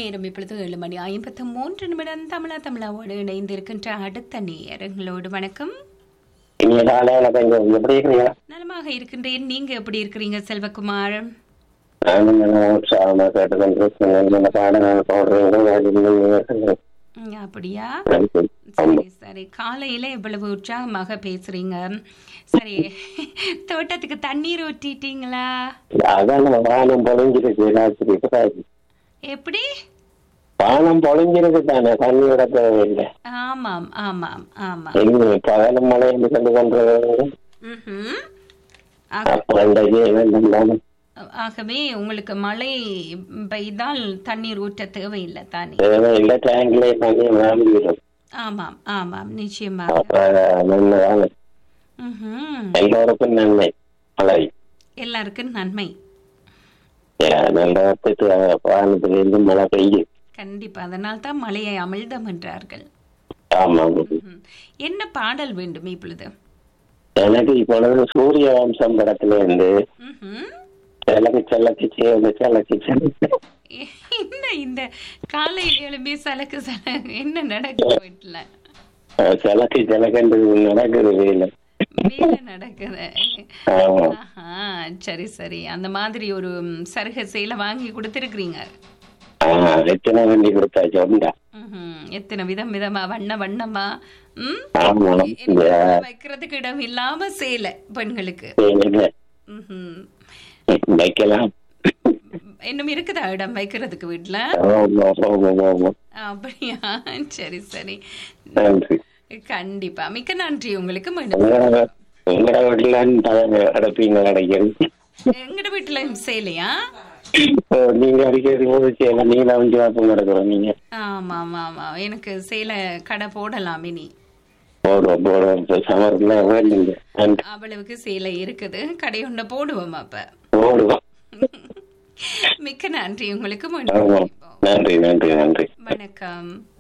நேரம் இப்பொழுது ஏழு மணி ஐம்பத்து மூன்று நிமிடம் தமிழா தமிழாவோடு இணைந்திருக்கின்ற அடுத்த நேரங்களோடு வணக்கம் இனிய காலை வணக்கம் எப்படி இருக்கிறீங்க நலமாக இருக்கின்றேன் நீங்க எப்படி இருக்கிறீங்க செல்வகுமார் நானும் நல்லா உற்சாகமா கேட்டுக்கொண்டிருக்கேன் நல்ல பாடங்கள் போடுறீங்க ம், அப்படியா ஆமா சரி சரி காலையில இவ்வளவு உற்சாகமாக பேசுறீங்க சரி தோட்டத்துக்கு தண்ணீர் ஊற்றிட்டீங்களா அதான் நம்ம வானம் பொழிஞ்சிருக்கு ராத்திரி எப்படி வானம் பொழிஞ்சிருக்கு தானே தண்ணியோட தேவையில்லை ஆமாம் ஆமாம் ஆமாம் எங்க பகலும் மழை என்று கண்டு கொண்டிருக்கிறது ம்ஹும். ஆக- அப்ப இன்றைக்கு வேண்டும் தானே ஆகவே உங்களுக்கு மழை பெய்தால் தண்ணீர் ஊற்ற தேவையில்லை தானே தேவையில்லை டேங்க்ல தண்ணி வாங்கிடும் ஆமாம் ஆமாம் நிச்சயமாக அப்ப நன்மைதானே ம்ஹும். எல்லோருக்கும் நன்மை மழை எல்லாருக்கும் நன்மை நல்ல வானத்திலிருந்து மழை பெய்யும் கண்டிப்பா அதனால் தான் மழையை அமிழ்தம் என்றார்கள் ஆமா ம்ஹும். என்ன பாடல் வேண்டும் இப்பொழுது எனக்கு இப்பொழுது சூரிய வம்சம் படத்துல இருந்து ம்ஹும். செலக்கு செலக்கு சேர்ந்து செலக்கு செலக்கு என்ன இந்த காலையில் எழும்பி சலக்கு சல என்ன நடக்குது வீட்டுல அஹ் செலக்கு செலக்குன்றது நடக்குது வேலை வேலை நடக்குது ஆமா ஆஹா சரி சரி அந்த மாதிரி ஒரு ம், சருக சேலை வாங்கி கொடுத்துருக்குறீங்க ஆஹ் எத்தனை வண்டி கொடுத்தாச்சு உண்டா ம்ஹும். எத்தனை விதம் விதமா வண்ண வண்ணமா ம் ஆமா இந்த வைக்கிறதுக்கு இடம் இல்லாம சேலை பெண்களுக்கு இல்ல, ம்ஹும். வைக்கலாம் இன்னும் இருக்குதா இடம் வைக்கிறதுக்கு வீட்டுல ஆமா, ஆமா, ஆமா. அப்படியா சரி சரி நன்றி கண்டிப்பா மிக்க நன்றி உங்களுக்கு மீண்டும் உங்களோட உங்களோட வீட்டுல அடைப்பீங்க அடைக்கிறது எங்கட வீட்டுல சேலையா நீங்க அடிக்கிறது போது சேவை நீங்க அஞ்சு வாசம் நடக்கிறோம் நீங்க ஆமா ஆமா ஆமா எனக்கு சேலை கடை போடலாம் இனி போடுவோம் போடுவோம் இப்ப சமர்ல வேண்டுங்க நன்றி. அவ்வளவுக்கு சேலை இருக்குது கடை ஒண்ணு போடுவோம் அப்ப போடுவோம் மிக்க நன்றி உங்களுக்கு மீண்டும் ஆமா சந்திப்போம். நன்றி நன்றி நன்றி வணக்கம்